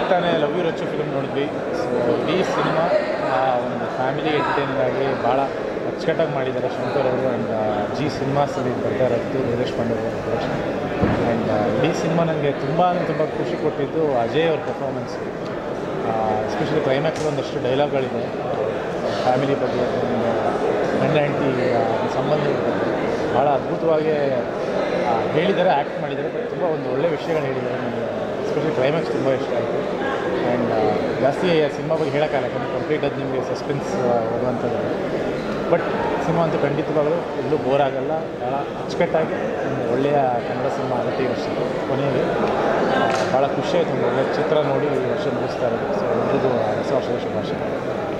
ತಾನೇ love you Rachchu film ನೋಡಿದ್ವಿ so ಇಡೀ ಸಿನಿಮಾ ಒಂದು ಫ್ಯಾಮಿಲಿ ಎಂಟರ್ಟೈನಿಂಗ್ ಆಗಿ ಭಾಳ ಅಚ್ಚುಕಟ್ಟಾಗಿ ಮಾಡಿದ್ದಾರೆ ಶಂಕರ್ ಅವರು ಆ್ಯಂಡ್ ಜಿ ಸಿನಿಮಾಸಲ್ಲಿ ಬರ್ತಾ ಇರೋದು ವೀರೇಶ್ ಪಾಂಡೆ ಅವರ ಪ್ರೊಡಕ್ಷನ್ ಆ್ಯಂಡ್ ಇಡೀ ಸಿನಿಮಾ ನನಗೆ ತುಂಬ ಅಂದರೆ ತುಂಬ ಖುಷಿ ಕೊಟ್ಟಿದ್ದು ಅಜಯ್ ಅವ್ರ ಪರ್ಫಾರ್ಮೆನ್ಸ್ ಎಸ್ಪೆಷಲಿ ಕ್ಲೈಮ್ಯಾಕ್ಸ್ ಒಂದಷ್ಟು ಡೈಲಾಗ್ಗಳಿದೆ ಫ್ಯಾಮಿಲಿ ಬಗ್ಗೆ ಒಂದು ಗಂಡ ಹೆಂಡತಿ ಸಂಬಂಧಗಳ ಬಗ್ಗೆ ಭಾಳ ಅದ್ಭುತವಾಗಿ ಆ, ಹೇಳಿದ್ದಾರೆ ಆ್ಯಕ್ಟ್ ಮಾಡಿದ್ದಾರೆ ಬಟ್ ತುಂಬ ಒಂದು ಒಳ್ಳೆ ವಿಷಯಗಳು ಹೇಳಿದ್ದಾರೆ ನನಗೆ ಎಸ್ಪೆಷಲಿ ಕ್ಲೈಮ್ಯಾಕ್ಸ್ ತುಂಬ ಇಷ್ಟ ಆಯಿತು ಆ್ಯಂಡ್ ಜಾಸ್ತಿ ಸಿನಿಮಾ ಬಗ್ಗೆ ಹೇಳೋಕ್ಕಾಗಲ್ಲ ಯಾಕಂದರೆ ಕಂಪ್ಲೀಟ್ ಅದು ನಿಮಗೆ ಸಸ್ಪೆನ್ಸ್ ಹೋಗುವಂಥದ್ದು ಬಟ್ ಸಿನಿಮಾ ಅಂತೂ ಖಂಡಿತವಾಗಲೂ ಎಲ್ಲೂ ಬೋರ್ ಆಗಲ್ಲ ಭಾಳ ಅಚ್ಚುಕಟ್ಟಾಗಿ ಒಂದು ಒಳ್ಳೆಯ ಕನ್ನಡ ಸಿನಿಮಾ ಆಗುತ್ತೆ ಈ ವರ್ಷ ಕೊನೆಯಲ್ಲಿ ಆ, ಭಾಳ ಖುಷಿ ಆಯಿತು ಒಂದು ಒಳ್ಳೆಯ ಚಿತ್ರ ನೋಡಿ ಈ ವರ್ಷ ಮುಗಿಸ್ತಾ ಇರೋದು ಸೊ ಎಲ್ರಿಗೂ ಹೊಸ ವರ್ಷದ ಶುಭಾಶಯ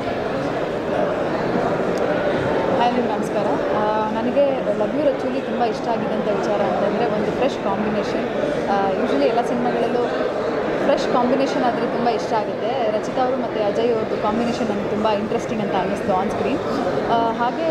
ಹಾಯ್ ನಿಮ್ಗೆ ನಮಸ್ಕಾರ ಆ, ನನಗೆ ಲವ್ ಯು ರಚುಲಿ ತುಂಬ ಇಷ್ಟ ಆಗಿದ್ದಂಥ ವಿಚಾರ ಅಂತಂದರೆ ಒಂದು ಫ್ರೆಶ್ ಕಾಂಬಿನೇಷನ್ ಯೂಶ್ವಲಿ ಎಲ್ಲ ಸಿನಿಮಾಗಳಲ್ಲೂ ಫ್ರೆಶ್ ಕಾಂಬಿನೇಷನ್ ಆದರೆ ತುಂಬ ಇಷ್ಟ ಆಗುತ್ತೆ ರಚಿತಾ ಅವರು ಮತ್ತು ಅಜಯ್ ಅವ್ರದ್ದು ಕಾಂಬಿನೇಷನ್ ನನಗೆ ತುಂಬ ಇಂಟ್ರೆಸ್ಟಿಂಗ್ ಅಂತ ಅನ್ನಿಸ್ತು ಆನ್ ಸ್ಕ್ರೀನ್ ಹಾಗೆ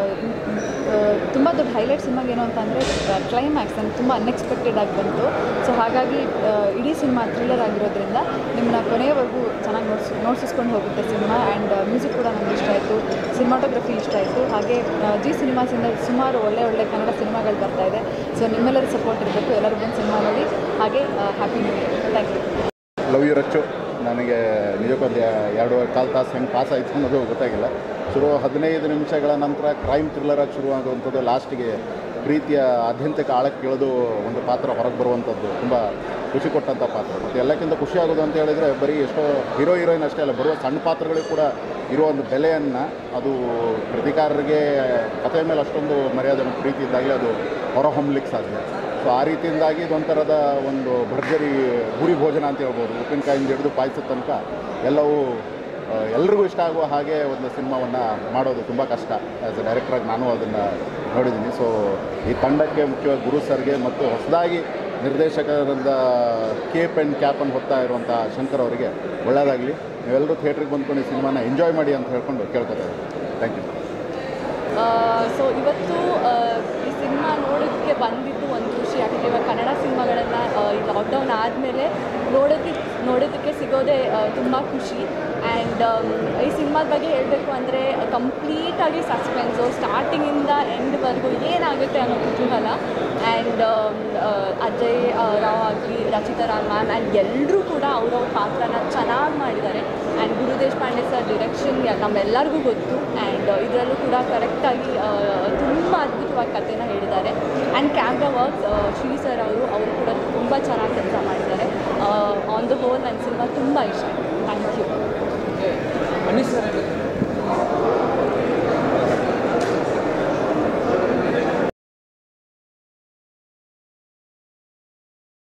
ತುಂಬ ದೊಡ್ಡ ಹೈಲೈಟ್ ಸಿನಿಮಾಗೆ ಏನು ಅಂತಂದರೆ ಕ್ಲೈಮ್ಯಾಕ್ಸ್ ನನಗೆ ತುಂಬ ಅನ್ಎಕ್ಸ್ಪೆಕ್ಟೆಡ್ ಆಗಿ ಬಂತು ಸೊ ಹಾಗಾಗಿ ಆ, ಇಡೀ ಸಿನಿಮಾ ಥ್ರಿಲ್ಲರ್ ಆಗಿರೋದ್ರಿಂದ ನಿಮ್ಮನ್ನ ಕೊನೆಯವರೆಗೂ ಚೆನ್ನಾಗಿ ನೋಡ್ಸ್ ನೋಡ್ಸಿಸ್ಕೊಂಡು ಹೋಗುತ್ತೆ ಸಿನಿಮಾ ಆ್ಯಂಡ್ ಮ್ಯೂಸಿಕ್ ಕೂಡ ನನಗೆ ಇಷ್ಟ ಆಯಿತು ಸಿನಿಮಾಟೋಗ್ರಫಿ ಇಷ್ಟ ಆಯಿತು ಹಾಗೆ ಆ, ಜಿ ಸಿನಿಮಾಸಿಂದ ಸುಮಾರು ಒಳ್ಳೆ ಒಳ್ಳೆ ಕನ್ನಡ ಸಿನಿಮಾಗಳು ಬರ್ತಾ ಇದೆ ಸೊ ನಿಮ್ಮೆಲ್ಲರ ಸಪೋರ್ಟ್ ಇರಬೇಕು ಎಲ್ಲರೂ ಬಂದು ಸಿನಿಮಾ ನೋಡಿ ಹಾಗೆ happy new year thank you love you Rachchu ನನಗೆ ನಿಜಕ್ಕೊಂದು ಎರಡು ಕಾಲು ತಾಸು ಹೆಂಗೆ ಪಾಸ್ ಆಯಿತು ಅನ್ನೋದು ಗೊತ್ತಾಗಿಲ್ಲ ಶುರು ಹದಿನೈದು ನಿಮಿಷಗಳ ನಂತರ ಕ್ರೈಮ್ ಥ್ರಿಲ್ಲರಾಗಿ ಶುರುವಾಗುವಂಥದ್ದು ಲಾಸ್ಟಿಗೆ ಪ್ರೀತಿಯ ಆದ್ಯಂತಿಕ ಆಳಕ್ಕೆ ಇಳಿದು ಒಂದು ಪಾತ್ರ ಹೊರಗೆ ಬರುವಂಥದ್ದು ತುಂಬ ಖುಷಿ ಕೊಟ್ಟಂಥ ಪಾತ್ರ ಮತ್ತು ಎಲ್ಲಕ್ಕಿಂತ ಖುಷಿ ಆಗೋದು ಅಂತ ಹೇಳಿದರೆ ಬರೀ ಎಷ್ಟೋ ಹೀರೋ ಹೀರೋಯಿನ್ ಅಷ್ಟೇ ಅಲ್ಲ ಬರುವ ಸಣ್ಣ ಪಾತ್ರಗಳಿಗೂ ಕೂಡ ಇರೋ ಒಂದು ಬೆಲೆಯನ್ನು ಅದು ಪ್ರತಿಕಾರರಿಗೆ ಕಥೆ ಮೇಲೆ ಅಷ್ಟೊಂದು ಮರ್ಯಾದೆ ಮತ್ತು ಪ್ರೀತಿ ಇದ್ದಾಗಲೇ ಅದು ಹೊರಹೊಮ್ಮಲಿಕ್ಕೆ ಸಾಧ್ಯ ಸೊ ಆ ರೀತಿಯಿಂದಾಗಿ ಇದೊಂಥರದ ಒಂದು ಭರ್ಜರಿ ಗುರಿ ಭೋಜನ ಅಂತ ಹೇಳ್ಬೋದು ಉಪ್ಪಿನಕಾಯಿಂದ ಹಿಡಿದು ಪಾಯಸದ ತನಕ ಎಲ್ಲವೂ ಆ, ಎಲ್ರಿಗೂ ಇಷ್ಟ ಆಗುವ ಹಾಗೆ ಒಂದು ಸಿನಿಮಾವನ್ನು ಮಾಡೋದು ತುಂಬ ಕಷ್ಟ ಆ್ಯಸ್ ಎ ಡೈರೆಕ್ಟ್ರಾಗಿ ನಾನು ಅದನ್ನು ನೋಡಿದ್ದೀನಿ ಸೊ ಈ ತಂಡಕ್ಕೆ ಮುಖ್ಯವಾಗಿ ಗುರು ಸರ್ಗೆ ಮತ್ತು ಹೊಸದಾಗಿ ನಿರ್ದೇಶಕರಿಂದ ಕೇಪ್ ಆ್ಯಂಡ್ ಕ್ಯಾಪನ್ನು ಹೊತ್ತಾ ಇರುವಂಥ ಶಂಕರ್ ಅವರಿಗೆ ಒಳ್ಳೆಯದಾಗಲಿ ನೀವೆಲ್ಲರೂ ಥಿಯೇಟ್ರಿಗೆ ಬಂದ್ಕೊಂಡು ಈ ಸಿನಿಮಾನ ಎಂಜಾಯ್ ಮಾಡಿ ಅಂತ ಹೇಳ್ಕೊಂಡು ಕೇಳ್ಕೊತಾ ಇದ್ದೀನಿ ಥ್ಯಾಂಕ್ ಯು ಸೊ ಇವತ್ತು ಆ, ಈ ಸಿನಿಮಾ ನೋಡೋದಕ್ಕೆ ಬಂದಿದ್ದು ಒಂದು ಖುಷಿ ಯಾಕಂದರೆ ಇವಾಗ ಕನ್ನಡ ಸಿನಿಮಾಗಳನ್ನು ಈ ಲಾಕ್ಡೌನ್ ಆದಮೇಲೆ ನೋಡೋದಕ್ಕೆ ನೋಡೋದಕ್ಕೆ ಸಿಗೋದೇ ತುಂಬ ಖುಷಿ ಆ್ಯಂಡ್ ಈ ಸಿನಿಮಾದ ಬಗ್ಗೆ ಹೇಳಬೇಕು ಅಂದರೆ ಕಂಪ್ಲೀಟಾಗಿ ಸಸ್ಪೆನ್ಸು ಸ್ಟಾರ್ಟಿಂಗಿಂದ ಎಂಡ್ವರೆಗೂ ಏನಾಗುತ್ತೆ ಅನ್ನೋ ಕುತೂಹಲ ಆ್ಯಂಡ್ ಅಜಯ್ ಆ, ರಾವ್ ಆಗಲಿ ರಚಿತಾ ರಾಮ್ ಮ್ಯಾಮ್ ಆ್ಯಂಡ್ ಎಲ್ಲರೂ ಕೂಡ ಅವ್ರವ್ರ ಪಾತ್ರನ ಚೆನ್ನಾಗಿ ಮಾಡಿದ್ದಾರೆ and Guru Deshpande sir direction ನಮ್ಮೆಲ್ಲರಿಗೂ ಗೊತ್ತು ಆ್ಯಂಡ್ ಇದರಲ್ಲೂ ಕೂಡ ಕರೆಕ್ಟಾಗಿ ತುಂಬ ಅದ್ಭುತವಾಗಿ ಕಥೆನ ಹೇಳಿದ್ದಾರೆ and camera works Shri sir ಅವರು ಅವರು ಕೂಡ ತುಂಬ ಚೆನ್ನಾಗಿ ಕೆಲಸ ಮಾಡಿದ್ದಾರೆ ಆನ್ ದ ಹೋಲ್ ನನ್ನ ಸಿನಿಮಾ ತುಂಬ ಇಷ್ಟ ಥ್ಯಾಂಕ್ ಯು ಅನೀಸ್ ಸರ್